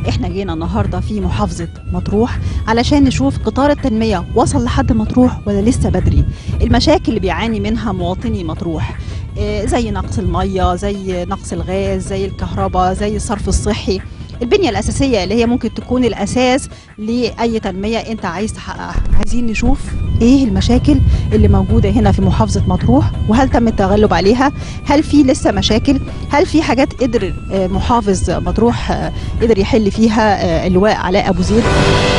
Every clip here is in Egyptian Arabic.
احنا جينا النهارده في محافظه مطروح علشان نشوف قطار التنميه وصل لحد مطروح ولا لسه بدري المشاكل اللي بيعاني منها مواطني مطروح آه، زي نقص الميه زي نقص الغاز زي الكهرباء زي الصرف الصحي البنية الأساسية اللي هي ممكن تكون الأساس لأي تنمية أنت عايز تحققها عايزين نشوف إيه المشاكل اللي موجودة هنا في محافظة مطروح وهل تم التغلب عليها هل في لسه مشاكل هل في حاجات قدر آه، محافظ مطروح آه، قدر يحل فيها آه، اللواء علاء أبو زيد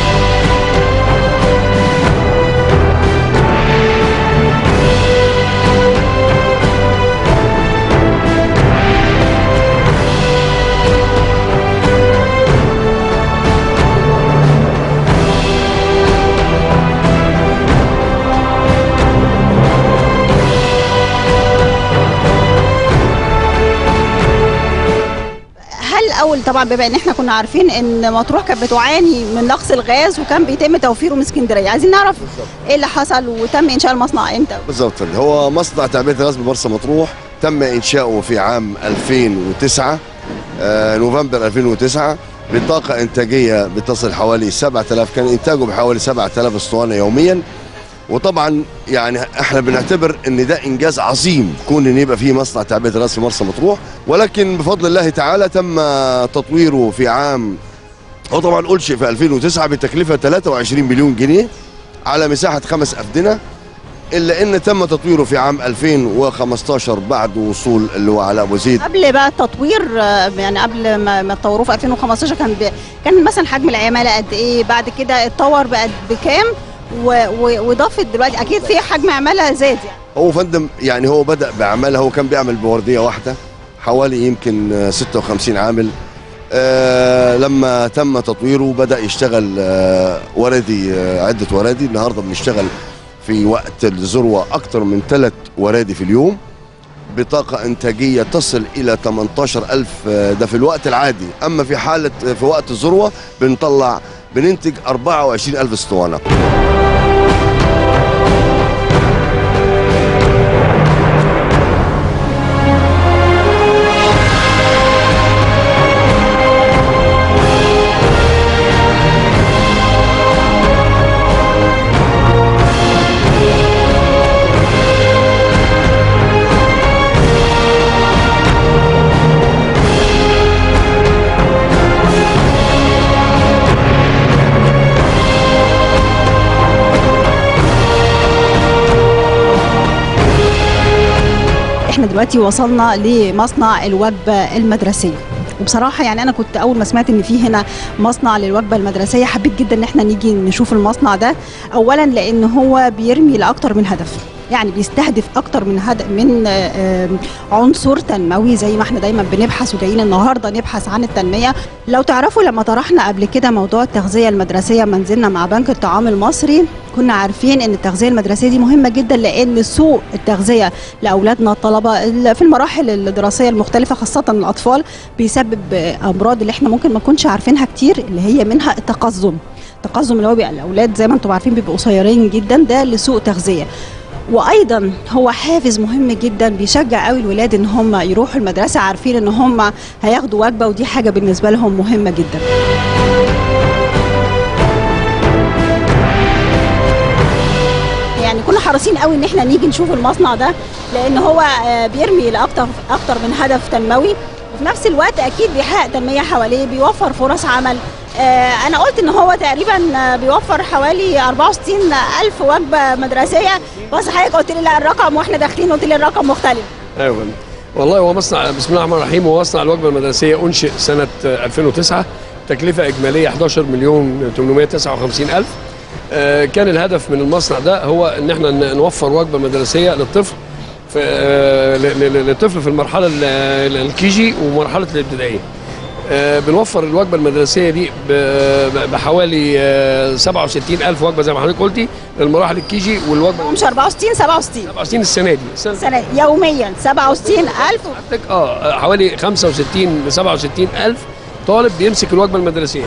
هل الاول طبعا بما ان احنا كنا عارفين ان مطروح كانت بتعاني من نقص الغاز وكان بيتم توفيره من اسكندريه عايزين نعرف ايه اللي حصل وتم انشاء المصنع امتى بالضبط هو مصنع تعبئه الغاز بمرسى مطروح تم انشاؤه في عام 2009 آه، نوفمبر 2009 بطاقة إنتاجية بتصل حوالي 7000 كان إنتاجه بحوالي 7000 اسطوانة يوميا وطبعا يعني احنا بنعتبر ان ده انجاز عظيم كون ان يبقى فيه مصنع تعبئه الغاز في مرسى مطروح ولكن بفضل الله تعالى تم تطويره في عام هو طبعا انشئ في 2009 بتكلفه 23 مليون جنيه على مساحه خمس افدنه الا ان تم تطويره في عام 2015 بعد وصول اللي هو علاء ابو زيد قبل بقى التطوير آه، يعني قبل ما ما تطوروه في 2015 كان ب... كان مثلا حجم العماله قد ايه بعد كده اتطور بقى بكام و... و... واضافه دلوقتي اكيد في حجم عماله زاد يعني هو فندم يعني هو بدا بعمله هو كان بيعمل بورديه واحده حوالي يمكن آه، 56 عامل آه لما تم تطويره بدا يشتغل آه وردي آه عده ورادي النهارده بنشتغل في وقت الذروه اكثر من ثلاث ورادي في اليوم بطاقة إنتاجية تصل إلى 18000 آه، ده في الوقت العادي أما في حالة آه، في وقت الذروة بنطلع بننتج 24000 اسطوانة احنا دلوقتي وصلنا لمصنع الوجبه المدرسيه وبصراحة يعني أنا كنت أول ما سمعت إن في هنا مصنع للوجبة المدرسية حبيت جدا إن احنا نيجي نشوف المصنع ده أولا لأن هو بيرمي لأكتر من هدف يعني بيستهدف أكتر من هدف من آه، آه، عنصر تنموي زي ما احنا دايما بنبحث وجايين النهارده نبحث عن التنمية لو تعرفوا لما طرحنا قبل كده موضوع التغذية المدرسية منزلنا مع بنك الطعام المصري كنا عارفين ان التغذيه المدرسيه دي مهمه جدا لان سوء التغذيه لاولادنا الطلبه ال- في المراحل الدراسيه المختلفه خاصه الاطفال بيسبب امراض اللي احنا ممكن ما نكونش عارفينها كتير اللي هي منها التقزم التقزم اللي هو بيبقى الاولاد زي ما انتم عارفين بيبقوا قصيرين جدا ده لسوء تغذيه وايضا هو حافز مهم جدا بيشجع قوي الولاد ان هم يروحوا المدرسه عارفين ان هم هياخدوا وجبه ودي حاجه بالنسبه لهم مهمه جدا يعني كنا حريصين قوي ان احنا نيجي نشوف المصنع ده لان هو آه، بيرمي لاكتر اكتر من هدف تنموي وفي نفس الوقت اكيد بيحقق تنميه حواليه بيوفر فرص عمل آه، انا قلت ان هو تقريبا آه، بيوفر حوالي 64 الف وجبه مدرسيه بس حضرتك قلت لي لا الرقم واحنا داخلين قلت لي الرقم مختلف ايوه فندم. والله هو مصنع بسم الله الرحمن الرحيم هو مصنع الوجبه المدرسيه انشئ سنه آه، 2009 تكلفه اجماليه 11 مليون 859 الف آه، كان الهدف من المصنع ده هو ان احنا ن- نوفر وجبه مدرسيه للطفل في آه، ل- ل- للطفل في المرحله ال- ال- الكيجي ومرحله الابتدائيه آه، بنوفر الوجبه المدرسيه دي ب- ب- بحوالي آه، 67 الف وجبه زي ما حضرتك قلتي للمراحل الكيجي والوجبه مش 64 67 67 السنه دي السنه سنه يوميا 67 الف عندك اه حوالي 65 ل 67 الف طالب بيمسك الوجبه المدرسيه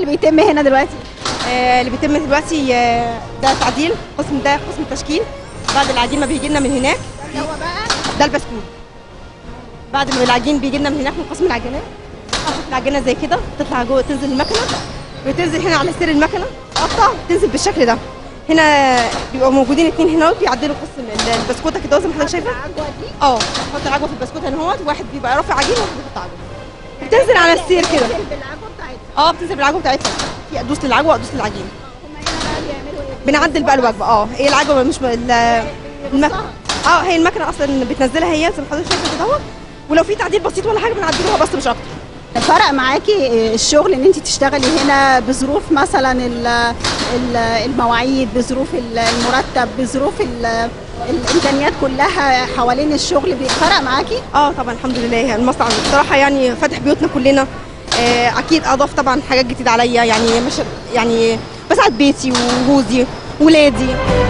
اللي بيتم هنا دلوقتي آه، اللي بيتم دلوقتي آه، ده تعديل قسم ده قسم التشكيل بعد العجين ما بيجي لنا من هناك هو بقى ده البسكوت بعد ما العجين بيجي لنا من هناك من قسم العجينات حطت العجينه زي كده تطلع جوه تنزل المكنه بتنزل هنا على سير المكنه تقطع تنزل بالشكل ده هنا بيبقوا موجودين اتنين هنا بيعدلوا قسم ال- البسكوته كده زي ما حضرتك شايفه اه تحط العجوه في البسكوته هنا اهوت واحد بيبقى رافع عجين وواحد بيحط عجوه بتنزل على السير كده اه بتنزل بالعجوه بتاعتها في ادوس للعجوه وادوس للعجين بنعدل بقى الوجبه اه هي العجوه مش م- ال- المكنه اه هي المكنه اصلا بتنزلها هي زي ما حضرتك شايفه كده اهوت ولو في تعديل بسيط ولا حاجه بنعدلوها بس مش اكتر فرق معاكي الشغل ان انت تشتغلي هنا بظروف مثلا ال- ال- المواعيد بظروف ال- المرتب بظروف ال- الامكانيات كلها حوالين الشغل فرق معاكي اه طبعا الحمد لله المصنع بصراحه يعني فاتح بيوتنا كلنا آه اكيد اضاف طبعا حاجات جديده عليا يعني مش يعني بساعد بيتي وجوزي ولادي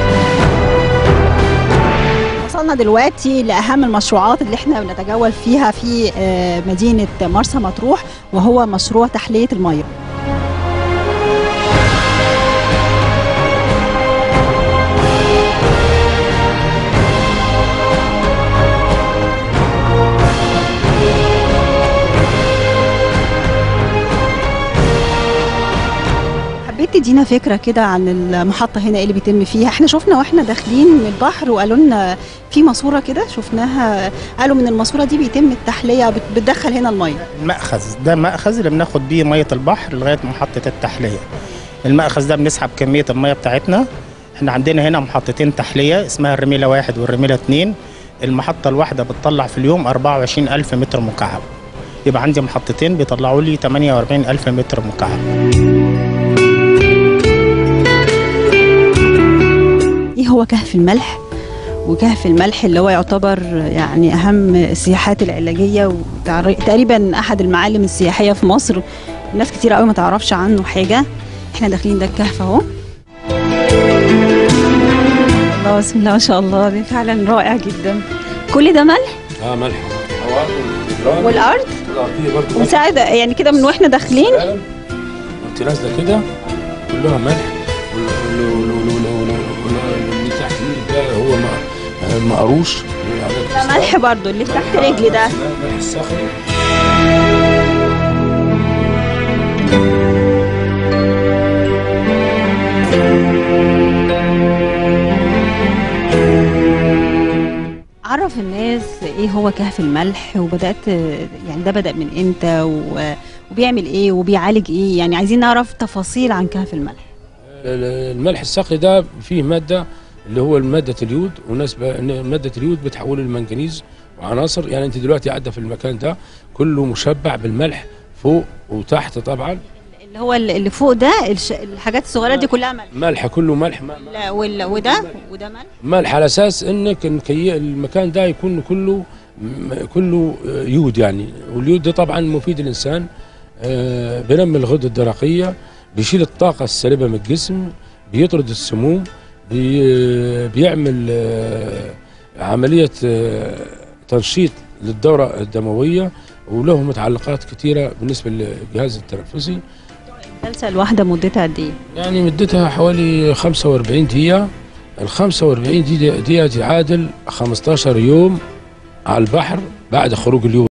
وصلنا دلوقتي لاهم المشروعات اللي احنا بنتجول فيها في آه، مدينه مرسى مطروح وهو مشروع تحليه الميه حبيت تدينا فكره كده عن المحطه هنا ايه اللي بيتم فيها احنا شفنا واحنا داخلين من البحر وقالوا لنا في ماسوره كده شفناها قالوا من الماسوره دي بيتم التحليه بت- بتدخل هنا الميه المأخذ ده مأخذ اللي بناخد بيه مية البحر لغاية محطة التحلية المأخذ ده بنسحب كمية المية بتاعتنا احنا عندنا هنا محطتين تحلية اسمها الرميلة واحد والرميلة اتنين المحطة الواحدة بتطلع في اليوم 24 ألف متر مكعب يبقى عندي محطتين بيطلعوا لي 48 ألف متر مكعب ايه هو كهف الملح وكهف الملح اللي هو يعتبر يعني اهم السياحات العلاجيه وتقريبا احد المعالم السياحيه في مصر ناس كتير قوي ما تعرفش عنه حاجه احنا داخلين ده الكهف اهو الله بسم الله ما شاء الله ده فعلا رائع جدا كل ده ملح اه ملح والارض الارضيه برضه وساعد يعني كده من واحنا داخلين فعلا انت نازله كده كلها ملح وال- وال- وال- وال- وال- وال- اللي تحت ايدك ده هو م- مقروش ده ملح برضو اللي تحت رجلي ده ملح الصخري عرف الناس ايه هو كهف الملح وبدات يعني ده بدا من امتى و- وبيعمل ايه وبيعالج ايه يعني عايزين نعرف تفاصيل عن كهف الملح ال- الملح الصخري ده فيه ماده اللي هو ماده اليود وناس ب- إن ماده اليود بتحوله لمنجنيز وعناصر يعني انت دلوقتي قاعده في المكان ده كله مشبع بالملح فوق وتحت طبعا اللي هو اللي فوق ده الش- الحاجات الصغيره دي كلها ملح ملح كله ملح م- لا وال- وده وده ملح ملح على اساس انك نكي المكان ده يكون كله م- كله آه، يود يعني واليود ده طبعا مفيد للانسان آه، بينمي الغده الدرقيه بيشيل الطاقه السالبه من الجسم بيطرد السموم بي بيعمل آه، عمليه آه، تنشيط للدوره الدمويه وله متعلقات كثيره بالنسبه للجهاز التنفسي الجلسه الواحده مدتها قد ايه يعني مدتها حوالي 45 دقيقة ال 45 دقيقة دي تعادل 15 يوم على البحر بعد خروج اليود